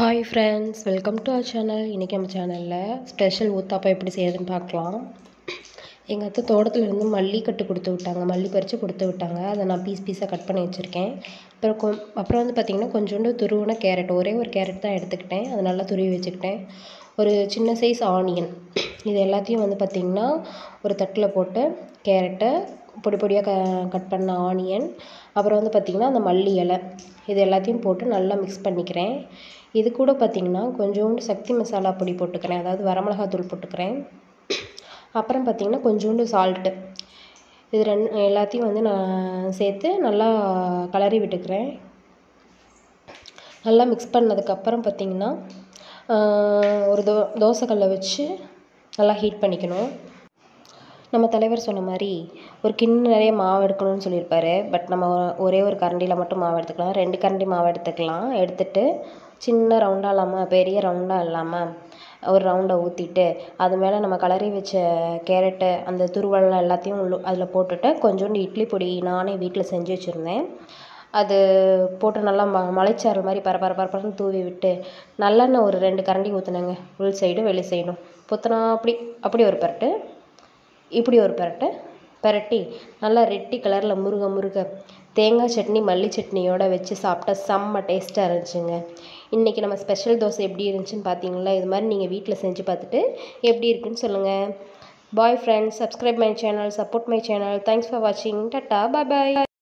hi friends welcome to our channel இன்றைக்கி நம்ம சேனலில் ஸ்பெஷல் ஊத்தாப்பம் எப்படி செய்யறதுன்னு பார்க்கலாம் எங்கள் அத்தை தோட்டத்துல இருந்து மல்லி கட்டு கொடுத்து விட்டாங்க மல்லி பறித்து கொடுத்து விட்டாங்க அதை நான் பீஸ் பீஸாக கட் பண்ணி வச்சுருக்கேன் அப்புறம் கொ அப்புறம் வந்து பார்த்திங்கன்னா கொஞ்சோண்டு துருவின கேரட் ஒரே ஒரு கேரட் தான் எடுத்துக்கிட்டேன் அதை நல்லா துருவி வச்சுக்கிட்டேன் ஒரு சின்ன சைஸ் ஆனியன் இது எல்லாத்தையும் வந்து பார்த்திங்கன்னா ஒரு தட்டில் போட்டு கேரட்டை பொடி பொடியாக க கட் பண்ண ஆனியன் அப்புறம் வந்து பார்த்திங்கன்னா அந்த மல்லி இலை இது எல்லாத்தையும் போட்டு நல்லா மிக்ஸ் பண்ணிக்கிறேன் இது கூட பார்த்திங்கன்னா கொஞ்சோண்டு சக்தி மசாலா பொடி போட்டுக்கிறேன் அதாவது வரமிளகாத்தூள் போட்டுக்கிறேன் அப்புறம் பார்த்திங்கன்னா கொஞ்சோண்டு சால்ட்டு இது ரெண்டு எல்லாத்தையும் வந்து நான் சேர்த்து நல்லா கலரி விட்டுக்கிறேன் நல்லா மிக்ஸ் பண்ணதுக்கப்புறம் பார்த்திங்கன்னா ஒரு தோ தோசைக்கல்லை வச்சு நல்லா ஹீட் பண்ணிக்கணும் நம்ம தலைவர் சொன்ன மாதிரி ஒரு கிண்ணம் நிறைய மாவு எடுக்கணும்னு சொல்லியிருப்பாரு பட் நம்ம ஒரே ஒரு கரண்டியில் மட்டும் மாவு எடுத்துக்கலாம் ரெண்டு கரண்டி மாவு எடுத்துக்கலாம் எடுத்துட்டு சின்ன ரவுண்டாக இல்லாமல் பெரிய ரவுண்டாக இல்லாமல் ஒரு ரவுண்டை ஊற்றிட்டு அது மேலே நம்ம கலரி வச்ச கேரட்டு அந்த துருவல் எல்லாத்தையும் உள்ள அதில் போட்டுட்டு கொஞ்சோண்டு இட்லி பொடி நானே வீட்டில் செஞ்சு வச்சுருந்தேன் அது போட்டு நல்லா ம மலைச்சாரல் மாதிரி பர பர பரப்பரன்னு தூவி விட்டு நல்லெண்ணெய் ஒரு ரெண்டு கரண்டி ஊற்றுனேங்க உள் சைடும் வெளி சைடும் ஊற்றினா அப்படி அப்படி ஒரு பரட்டு இப்படி ஒரு பரட்டு பரட்டி நல்லா ரெட்டி கலரில் முருக முருக தேங்காய் சட்னி மல்லி சட்னியோட வச்சு சாப்பிட்டா செம்ம டேஸ்ட்டாக இருந்துச்சுங்க இன்றைக்கி நம்ம ஸ்பெஷல் தோசை எப்படி இருந்துச்சுன்னு பார்த்தீங்களா இது மாதிரி நீங்கள் வீட்டில் செஞ்சு பார்த்துட்டு எப்படி இருக்குன்னு சொல்லுங்கள் bye friends subscribe my channel support my channel thanks for வாட்சிங் டட்டா பாய் பாய்